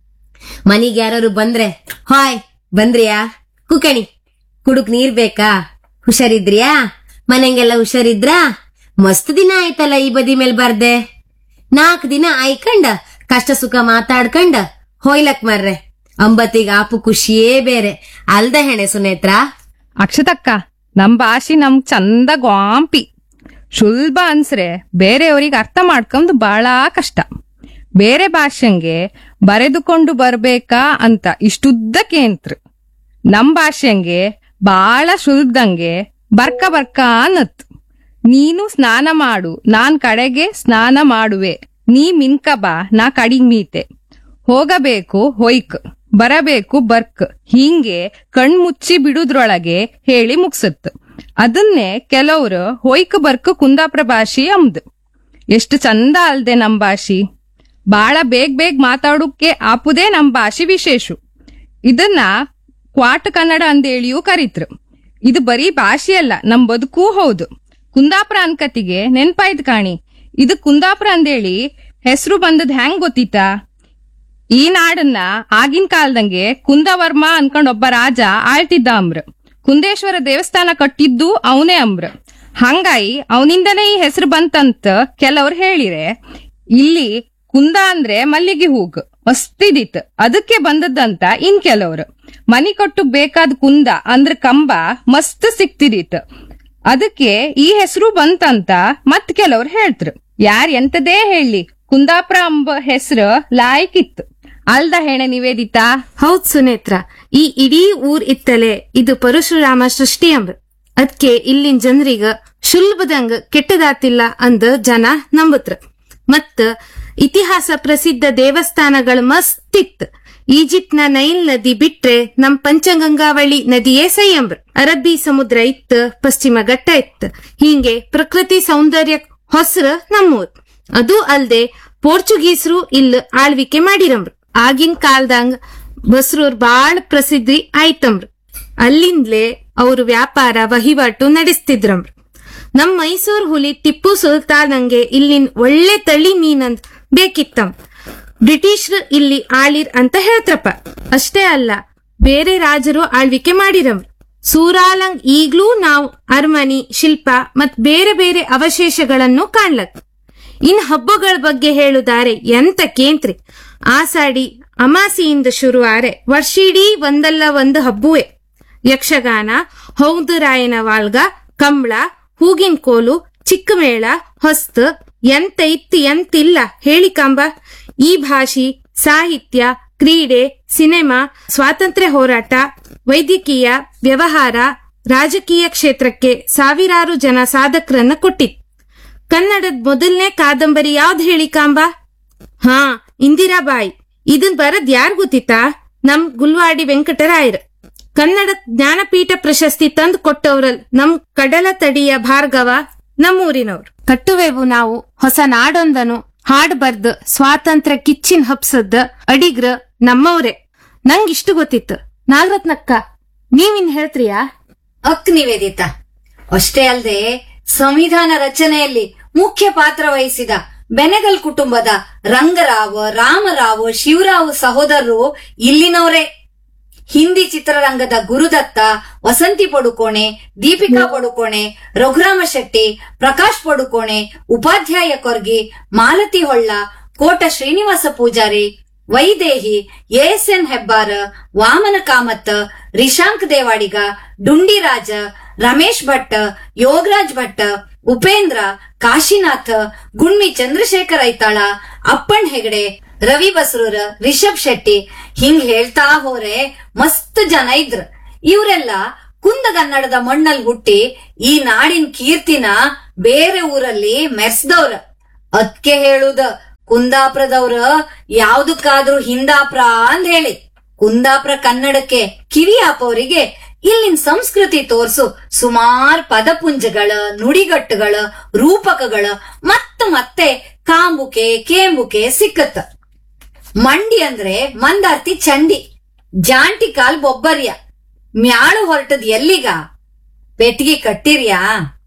ಮನಿಗ್ ಯಾರು ಬಂದ್ರೆ ಹಾಯ್ ಬಂದ್ರಿಯಾ ಕುಕಣಿ ಕುಡುಕ್ ನೀರ್ ಬೇಕಾ ಹುಷಾರಿದ್ರಿಯಾ ಮನೆಗೆಲ್ಲ ಹುಷಾರಿದ್ರಾ ಮಸ್ತ್ ದಿನ ಆಯ್ತಲ್ಲ ಈ ಬದಿ ಮೇಲ್ ಬರ್ದೆ ನಾಲ್ಕ್ ದಿನ ಆಯ್ಕಂಡ ಕಷ್ಟ ಸುಖ ಮಾತಾಡ್ಕಂಡ ಹೋಯ್ಲಕ್ ಮರ್ರೆ ಅಂಬತ್ತಿಗ ಆಪು ಖುಷಿಯೇ ಬೇರೆ ಅಲ್ದ ಹೆಣೆ ಸುನೇತ್ರ ಅಕ್ಷತಕ್ಕ ನಮ್ ಭಾಷೆ ನಮ್ಗ್ ಚಂದ ಗ್ವಾಂಪಿ ಸುಲಭ ಅನ್ಸ್ರೆ ಬೇರೆಯವ್ರಿಗೆ ಅರ್ಥ ಮಾಡ್ಕೊಂಡು ಬಹಳ ಕಷ್ಟ ಬೇರೆ ಭಾಷೆಂಗೆ ಬರೆದುಕೊಂಡು ಬರ್ಬೇಕಾ ಅಂತ ಇಷ್ಟುದ್ದಕ್ಕೆ ಅಂತ್ರು ನಮ್ ಭಾಷೆಂಗೆ ಬಾಳ ಸುಲಭದಂಗೆ ಬರ್ಕ ಬರ್ಕ ಅನ್ನತ್ ನೀನು ಸ್ನಾನ ಮಾಡು ನಾನ್ ಕಡೆಗೆ ಸ್ನಾನ ಮಾಡುವೆ ನೀ ಮಿನ್ಕ ಬಾ ನಾ ಕಡಿಗ್ ಮೀತೆ ಹೋಗಬೇಕು ಹೊಯ್ಕ್ ಬರಬೇಕು ಬರ್ಕ್ ಹೀಂಗೆ ಕಣ್ಮುಚ್ಚಿ ಬಿಡುದ್ರೊಳಗೆ ಹೇಳಿ ಮುಗ್ಸತ್ ಅದನ್ನೇ ಕೆಲವ್ರು ಹೊಯ್ಕ್ ಬರ್ಕ್ ಕುಂದಾಪುರ ಭಾಷೆ ಅಂಬ್ದು ಎಷ್ಟು ಚಂದ ಅಲ್ದೆ ನಮ್ ಭಾಷೆ ಬಾಳ ಬೇಗ ಬೇಗ ಮಾತಾಡೋಕೆ ಆಪುದೇ ನಮ್ ಭಾಷೆ ವಿಶೇಷ ಇದನ್ನ ಕ್ವಾಟ ಕನ್ನಡ ಅಂದೇಳಿಯೂ ಕರೀತ್ರು ಇದು ಬರೀ ಭಾಷೆ ಅಲ್ಲ ನಮ್ ಬದುಕೂ ಹೌದು ಕುಂದಾಪುರ ಅನ್ಕತಿಗೆ ನೆನ್ಪಾಯ್ತು ಕಾಣಿ ಇದು ಕುಂದಾಪುರ ಅಂದೇಳಿ ಹೆಸರು ಬಂದದ್ ಹೆಂಗ್ ಗೊತ್ತಿತ್ತಾ ಈ ನಾಡನ್ನ ಆಗಿನ ಕಾಲದಂಗೆ ಕುಂದವರ್ಮ ಅನ್ಕೊಂಡ್ ಒಬ್ಬ ರಾಜ ಆಳ್ತಿದ್ದ ಅಂಬ್ರ ಕುಂದೇಶ್ವರ ದೇವಸ್ಥಾನ ಕಟ್ಟಿದ್ದು ಅವನೇ ಅಂಬ್ರ ಹಂಗಾಗಿ ಅವನಿಂದನೇ ಈ ಹೆಸರು ಬಂತಂತ ಕೆಲವ್ರು ಹೇಳಿರೆ ಇಲ್ಲಿ ಕುಂದ ಅಂದ್ರೆ ಮಲ್ಲಿಗೆ ಹೂಗ್ ಮಸ್ತಿದಿತ್ ಅದಕ್ಕೆ ಬಂದದ್ದಂತ ಇನ್ ಕೆಲವ್ರು ಮನಿ ಕೊಟ್ಟು ಬೇಕಾದ ಕುಂದ ಅಂದ್ರ ಕಂಬ ಮಸ್ತ್ ಸಿಕ್ತಿದಿತ್ ಅದಕ್ಕೆ ಈ ಹೆಸರು ಬಂತಂತ ಮತ್ ಕೆಲವ್ರು ಹೇಳ್ತ್ರು ಯಾರ್ ಎಂತದೇ ಹೇಳಿ ಕುಂದಾಪುರ ಅಂಬ ಹೆಸರು ಲಾಯ್ಕಿತ್ತು ಅಲ್ದ ಹೆಣೆ ನಿವೇದಿತಾ ಹೌದ್ ಸುನೇತ್ರ ಈ ಇಡೀ ಊರ್ ಇತ್ತಲೆ ಇದು ಪರಶುರಾಮ ಸೃಷ್ಟಿ ಅಂಬ ಅದ್ಕೆ ಇಲ್ಲಿನ್ ಜನರಿಗ ಶುಲ್ಬದಂಗ ಕೆಟ್ಟದಾತಿಲ್ಲ ಅಂದ ಜನ ನಂಬುತ್ರ ಮತ್ತ ಇತಿಹಾಸ ಪ್ರಸಿದ್ಧ ದೇವಸ್ಥಾನಗಳು ಮಸ್ತಿತ್ ಈಜಿಪ್ಟ್ನ ನೈಲ್ ನದಿ ಬಿಟ್ರೆ ನಮ್ ಪಂಚಗಂಗಾವಳಿ ನದಿಯೇ ಸೈ ಅಂಬ್ರ ಅರಬ್ಬಿ ಸಮುದ್ರ ಇತ್ ಪಶ್ಚಿಮ ಘಟ್ಟ ಇತ್ ಹೀಗೆ ಪ್ರಕೃತಿ ಸೌಂದರ್ಯ ಹೊಸ್ರ ನಮ್ಮೂರ್ ಅದು ಅಲ್ದೆ ಪೋರ್ಚುಗೀಸರು ಇಲ್ಲಿ ಆಳ್ವಿಕೆ ಮಾಡಿರಂಬ್ರು ಆಗಿನ ಕಾಲದಂಗ ಬಸ್ರೂರ್ ಬಾಳ್ ಪ್ರಸಿದ್ಧಿ ಆಯ್ತಂಬ್ರು ಅಲ್ಲಿಂದ್ಲೇ ಅವ್ರು ವ್ಯಾಪಾರ ವಹಿವಾಟು ನಡೆಸ್ತಿದ್ರಂಬ್ರು ನಮ್ ಮೈಸೂರ್ ಹುಲಿ ಟಿಪ್ಪು ಸುಲ್ತಾನಂಗೆ ಇಲ್ಲಿನ್ ಒಳ್ಳೆ ತಳಿ ಮೀನಂದ್ ಬೇಕಿತ್ತಂ ಬ್ರಿಟಿಷ್ರು ಇಲ್ಲಿ ಆಳಿರ್ ಅಂತ ಹೇಳ್ತ್ರಪ್ಪ ಅಷ್ಟೇ ಅಲ್ಲ ಬೇರೆ ರಾಜರು ಆಳ್ವಿಕೆ ಮಾಡಿರವ್ರು ಸೂರಾಲಂಗ್ ಈಗ್ಲೂ ನಾವು ಅರಮನಿ ಶಿಲ್ಪ ಮತ್ ಬೇರೆ ಬೇರೆ ಅವಶೇಷಗಳನ್ನು ಕಾಣ್ಲಕ್ ಇನ್ ಹಬ್ಬಗಳ ಬಗ್ಗೆ ಹೇಳುದಾರೆ ಎಂತ ಕೇಂತ್ರಿ ಆಸಾಡಿ ಅಮಾಸಿಯಿಂದ ಶುರುವಾರೆ ವರ್ಷಿಡೀ ಒಂದಲ್ಲ ಒಂದು ಹಬ್ಬುವೆ ಯಕ್ಷಗಾನ ಹೌದರಾಯನ ವಾಲ್ಗ ಕಂಬಳ ಹೂಗಿನ ಕೋಲು ಚಿಕ್ಕಮೇಳ ಹೊಸ್ತು ಎಂತ ಇತ್ತು ಎಂತಿಲ್ಲ ಹೇಳಿ ಕಾಂಬ ಈ ಭಾಷೆ ಸಾಹಿತ್ಯ ಕ್ರೀಡೆ ಸಿನಿಮಾ ಸ್ವಾತಂತ್ರ್ಯ ಹೋರಾಟ ವೈದ್ಯಕೀಯ ವ್ಯವಹಾರ ರಾಜಕೀಯ ಕ್ಷೇತ್ರಕ್ಕೆ ಸಾವಿರಾರು ಜನ ಸಾಧಕರನ್ನ ಕೊಟ್ಟಿತ್ತು ಕನ್ನಡದ ಮೊದಲನೇ ಕಾದಂಬರಿ ಯಾವ್ದು ಹೇಳಿ ಕಾಂಬ ಹಾ ಇಂದಿರಾಬಾಯಿ ಇದನ್ ಬರದ್ ಯಾರ್ ಗೊತ್ತಿತ್ತಾ ನಮ್ ಗುಲ್ವಾಡಿ ವೆಂಕಟರಾಯರ್ ಕನ್ನಡ ಜ್ಞಾನಪೀಠ ಪ್ರಶಸ್ತಿ ತಂದು ಕೊಟ್ಟವ್ರಲ್ ನಮ್ ಕಡಲ ತಡಿಯ ಭಾರ್ಗವ ನಮ್ಮೂರಿನವ್ರು ಕಟ್ಟುವೆವು ನಾವು ಹೊಸ ನಾಡೊಂದನು ಹಾಡ್ ಬರ್ದ್ ಸ್ವಾತಂತ್ರ್ಯ ಕಿಚ್ಚಿನ್ ಹಬ್ಸದ್ ಅಡಿಗ್ರ ನಮ್ಮವ್ರೆ ನಂಗಿಷ್ಟು ಗೊತ್ತಿತ್ತು ನಾಗರತ್ನಕ್ಕ ನೀವಿನ್ ಹೇಳ್ತ್ರಿಯಾ ಅಕ್ ನಿವೇದಿತ ಅಷ್ಟೇ ಅಲ್ಲದೆ ಸಂವಿಧಾನ ರಚನೆಯಲ್ಲಿ ಮುಖ್ಯ ಪಾತ್ರ ವಹಿಸಿದ ಬೆನೆಗಲ್ ಕುಟುಂಬದ ರಂಗರಾವ್ ರಾಮರಾವ್ ಶಿವರಾವ್ ಸಹೋದರರು ಇಲ್ಲಿನವರೇ ಹಿಂದಿ ಚಿತ್ರರಂಗದ ಗುರುದತ್ತ ವಸಂತಿ ಪಡುಕೋಣೆ ದೀಪಿಕಾ ಪಡುಕೋಣೆ ರಘುರಾಮ ಶೆಟ್ಟಿ ಪ್ರಕಾಶ್ ಪಡುಕೋಣೆ ಉಪಾಧ್ಯಾಯ ಕೊರ್ಗಿ ಮಾಲತಿ ಹೊಳ್ಳ ಕೋಟ ಶ್ರೀನಿವಾಸ ಪೂಜಾರಿ ವೈದೇಹಿ ಎಎಸ್ಎನ್ ಹೆಬ್ಬಾರ ವಾಮನ ಕಾಮತ್ ರಿಶಾಂಕ್ ದೇವಾಡಿಗ ಡುಂಡಿರಾಜ ರಮೇಶ್ ಭಟ್ ಯೋಗರಾಜ್ ಭಟ್ ಉಪೇಂದ್ರ ಕಾಶಿನಾಥ್ ಗುಣ್ಮಿ ಚಂದ್ರಶೇಖರ್ ಐತಾಳ ಅಪ್ಪಣ್ ಹೆಗಡೆ ರವಿ ಬಸ್ರೂರ್ ರಿಷಬ್ ಶೆಟ್ಟಿ ಹಿಂಗ್ ಹೇಳ್ತಾ ಹೋರೆ ಮಸ್ತ್ ಜನ ಇದ್ರ ಇವರೆಲ್ಲ ಕುಂದಗನ್ನಡದ ಮಣ್ಣಲ್ಲಿ ಹುಟ್ಟಿ ಈ ನಾಡಿನ ಕೀರ್ತಿನ ಬೇರೆ ಊರಲ್ಲಿ ಮೆರ್ಸ್ದವ್ರ ಅದ್ಕೆ ಹೇಳುದ ಕುಂದಾಪುರದವ್ರ ಯಾವ್ದಕ್ಕಾದ್ರೂ ಹಿಂದಾಪ್ರ ಅಂದ್ ಹೇಳಿ ಕುಂದಾಪುರ ಕನ್ನಡಕ್ಕೆ ಕಿವಿ ಹಾಪೋರಿಗೆ ಇಲ್ಲಿನ ಸಂಸ್ಕೃತಿ ತೋರ್ಸು ಸುಮಾರ್ ಪದಪುಂಜಗಳ ನುಡಿಗಟ್ಟುಗಳ ರೂಪಕಗಳ ಮತ್ತ ಮತ್ತೆ ಕಾಂಬುಕೆ ಕೇಂಬುಕೆ ಸಿಕ್ಕತ್ತ ಮಂಡಿ ಅಂದ್ರೆ ಮಂದಾರ್ತಿ ಚಂಡಿ ಜಾಂಟಿ ಕಾಲ್ ಬೊಬ್ಬರ್ಯ ಮ್ಯಾಳು ಹೊರಟದ್ ಎಲ್ಲಿಗ ಪೆಟ್ಗಿ ಕಟ್ಟಿರ್ಯಾ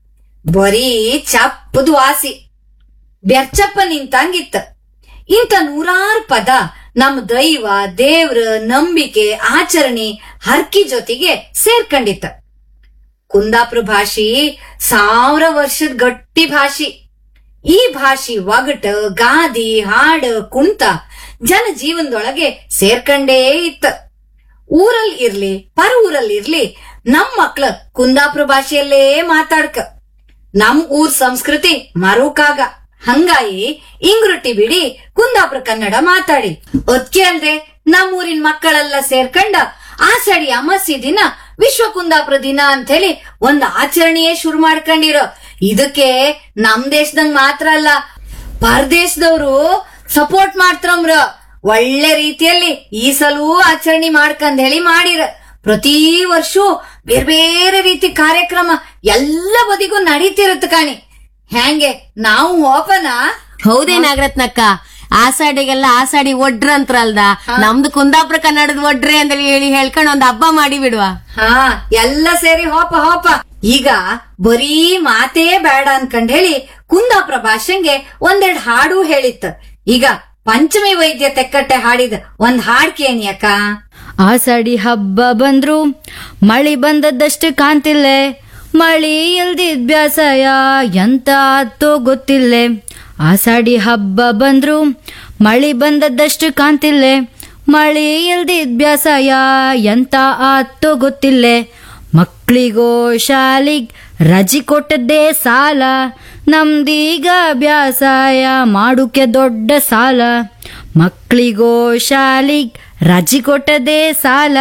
ಬರೀ ಚಪ್ಪದು ವಾಸಿ ಬೆರ್ಚಪ್ಪ ನಿಂತಂಗಿತ್ತ ಇಂಥ ನೂರಾರು ಪದ ನಮ್ ದೈವ ದೇವ್ರ ನಂಬಿಕೆ ಆಚರಣೆ ಹರ್ಕಿ ಜೊತೆಗೆ ಸೇರ್ಕೊಂಡಿತ್ತ ಕುಂದಾಪುರ ಭಾಷಿ ಸಾವಿರ ವರ್ಷದ ಗಟ್ಟಿ ಭಾಷಿ ಈ ಭಾಷಿ ಒಗಟ ಗಾದಿ ಹಾಡ ಕುಂತ ಜನ ಜೀವನದೊಳಗೆ ಸೇರ್ಕಂಡೇ ಇತ್ತ ಊರಲ್ಲಿ ಇರ್ಲಿ ಪರ ಊರಲ್ಲಿ ಇರ್ಲಿ ನಮ್ ಮಕ್ಳ ಕುಂದಾಪುರ ಭಾಷೆಯಲ್ಲೇ ಮಾತಾಡ್ಕ ನಮ್ ಊರ್ ಸಂಸ್ಕೃತಿ ಮರುಕಾಗ ಹಂಗಾಗಿ ಇಂಗ್ರುಟಿ ಬಿಡಿ ಕುಂದಾಪುರ ಕನ್ನಡ ಮಾತಾಡಿ ಒದ್ಕೆ ಅಲ್ದೆ ನಮ್ ಊರಿನ ಮಕ್ಕಳೆಲ್ಲ ಸೇರ್ಕಂಡ ಆಷಾಢಿ ಅಮಾಸಿ ದಿನ ವಿಶ್ವ ಕುಂದಾಪುರ ದಿನ ಅಂತ ಹೇಳಿ ಒಂದ್ ಆಚರಣೆಯೇ ಶುರು ಮಾಡ್ಕೊಂಡಿರೋ ಇದಕ್ಕೆ ನಮ್ ದೇಶದಂಗ್ ಮಾತ್ರ ಅಲ್ಲ ಪರದೇಶದವ್ರು ಸಪೋರ್ಟ್ ಮಾಡ್ತಾರಮ್ರ ಒಳ್ಳೆ ರೀತಿಯಲ್ಲಿ ಈ ಸಲವೂ ಆಚರಣೆ ಮಾಡ್ಕಂದ್ ಹೇಳಿ ಮಾಡಿರ ಪ್ರತಿ ವರ್ಷ ಬೇರೆ ಬೇರೆ ರೀತಿ ಕಾರ್ಯಕ್ರಮ ಎಲ್ಲ ಬದಿಗೂ ನಡೀತಿರತ್ತ ಕಾಣಿ ಹ್ಯಾಂಗೆ ನಾವು ಹೋಪನಾ ಹೌದೇ ನಾಗರತ್ನಕ್ಕ ಆಸಾಡಿಗೆಲ್ಲ ಆಸಾಡಿ ಒಡ್ರ ಅಂತ್ರಲ್ದ ನಮ್ದು ಕುಂದಾಪುರ ಕನ್ನಡದ ಒಡ್ರೆ ಅಂತ ಹೇಳಿ ಹೇಳ್ಕೊಂಡು ಒಂದ್ ಹಬ್ಬ ಮಾಡಿ ಬಿಡುವ ಹಾ ಎಲ್ಲ ಸೇರಿ ಹೋಪ ಹೋಪ ಈಗ ಬರೀ ಮಾತೇ ಬೇಡ ಅನ್ಕಂಡ್ ಹೇಳಿ ಕುಂದಾಪುರ ಭಾಷೆಂಗೆ ಒಂದೆರಡ್ ಹಾಡು ಹೇಳಿತ್ತ ಈಗ ಪಂಚಮಿ ವೈದ್ಯ ತೆಕ್ಕಟ್ಟೆ ಹಾಡಿದ ಒಂದ್ ಹಾಡ್ ಕೇಣಿ ಅಕ್ಕ ಆಷಾಢಿ ಹಬ್ಬ ಬಂದ್ರು ಮಳಿ ಬಂದದ್ದಷ್ಟು ಕಾಣ್ತಿಲ್ಲೆ ಮಳಿ ಇಲ್ದಿದ್ ಬ್ಯಾಸಯ ಎಂತ ಆತೋ ಗೊತ್ತಿಲ್ಲೆ ಆಷಾಢಿ ಹಬ್ಬ ಬಂದ್ರು ಮಳಿ ಬಂದದ್ದಷ್ಟು ಕಾಣ್ತಿಲ್ಲೆ ಮಳಿ ಇಲ್ದಿದ್ ಬ್ಯಾಸಯ ಎಂತ ಆತೋ ಗೊತ್ತಿಲ್ಲೆ ಮಕ್ಳಿಗೋ ಶಾಲಿಗ್ ರಜಿ ಕೊಟ್ಟದ್ದೇ ಸಾಲ ನಮ್ದೀಗ ಬ್ಯಾಸಾಯ ಮಾಡುಕೆ ದೊಡ್ಡ ಸಾಲ ಮಕ್ಳಿಗೋ ಶಾಲಿಗ್ ರಜಿ ಕೊಟ್ಟದೇ ಸಾಲ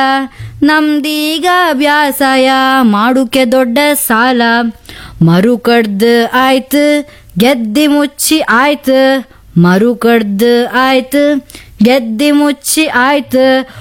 ನಮ್ದೀಗ ಬ್ಯಾಸಾಯ ಮಾಡುಕೆ ದೊಡ್ಡ ಸಾಲ ಮರು ಕಡ್ದು ಆಯ್ತು ಗೆದ್ದಿ ಮುಚ್ಚಿ ಆಯ್ತು ಮರು ಕಡ್ದು ಆಯ್ತು ಗೆದ್ದಿ ಮುಚ್ಚಿ ಆಯ್ತು